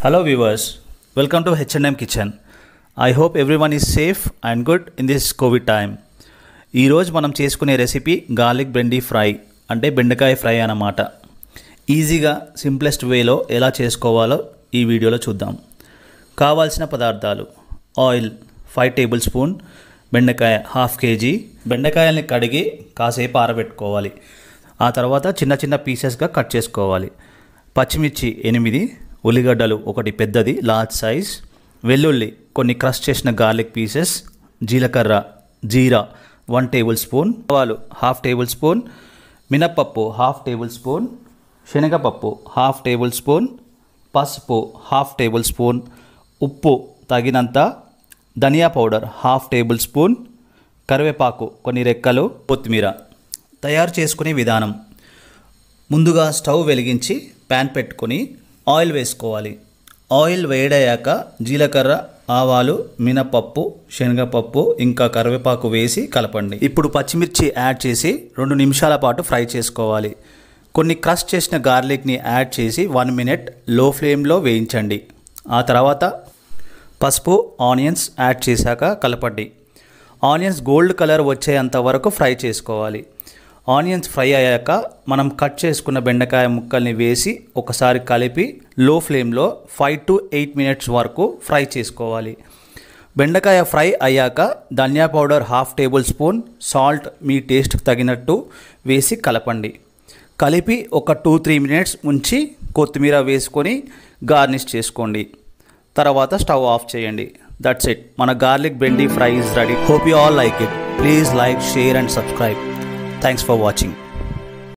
Hello viewers, welcome to H&M Kitchen. I hope everyone is safe and good in this COVID time. ఈరోజు మనం చేసుకునే recipe garlic బెండి fry అంటే బెండకాయ fry అన్నమాట ఈజీగా సింప్లెస్ట్ వేలో ఎలా చేసుకోవాలో ఈ వీడియోలో చూద్దాం కావాల్సిన పదార్థాలు ఆయిల్ ఫైవ్ టేబుల్ స్పూన్ బెండకాయ హాఫ్ కేజీ బెండకాయల్ని కడిగి కాసేపు ఆరబెట్టుకోవాలి ఆ తర్వాత చిన్న చిన్న పీసెస్గా కట్ చేసుకోవాలి పచ్చిమిర్చి ఎనిమిది ఉల్లిగడ్డలు ఒకటి పెద్దది లార్జ్ సైజ్ వెల్లుల్లి కొన్ని క్రష్ చేసిన గార్లిక్ పీసెస్ జీలకర్ర జీరా వన్ టేబుల్ స్పూన్ ఆవాలు హాఫ్ టేబుల్ స్పూన్ మినప్పప్పు హాఫ్ టేబుల్ స్పూన్ శనగపప్పు హాఫ్ టేబుల్ స్పూన్ పసుపు హాఫ్ టేబుల్ స్పూన్ ఉప్పు తగినంత dhania powder half tablespoon కరివేపాకు కొన్ని రెక్కలు కొత్తిమీర తయారు చేసుకునే విధానం ముందుగా స్టవ్ వెలిగించి ప్యాన్ పెట్టుకొని ఆయిల్ వేసుకోవాలి ఆయిల్ వేడయ్యాక జీలకర్ర ఆవాలు మినపప్పు శనగపప్పు ఇంకా కరివేపాకు వేసి కలపండి ఇప్పుడు పచ్చిమిర్చి యాడ్ చేసి రెండు నిమిషాల పాటు ఫ్రై చేసుకోవాలి కొన్ని క్రష్ చేసిన గార్లిక్ని యాడ్ చేసి వన్ మినిట్ లో ఫ్లేమ్లో వేయించండి ఆ తర్వాత పసుపు ఆనియన్స్ యాడ్ చేశాక కలపండి ఆనియన్స్ గోల్డ్ కలర్ వచ్చేంత వరకు ఫ్రై చేసుకోవాలి ఆనియన్స్ ఫ్రై అయ్యాక మనం కట్ చేసుకున్న బెండకాయ ముక్కల్ని వేసి ఒకసారి కలిపి లో ఫ్లేమ్లో ఫైవ్ టు ఎయిట్ మినిట్స్ వరకు ఫ్రై చేసుకోవాలి బెండకాయ ఫ్రై అయ్యాక ధనియా powder half tablespoon salt మీ టేస్ట్కి తగినట్టు వేసి కలపండి కలిపి ఒక టూ త్రీ మినిట్స్ ఉంచి కొత్తిమీర వేసుకొని గార్నిష్ చేసుకోండి తర్వాత స్టవ్ ఆఫ్ చేయండి దట్స్ ఇట్ మన గార్లిక్ బెండి fry is ready hope you all like it please like share and subscribe thanks for watching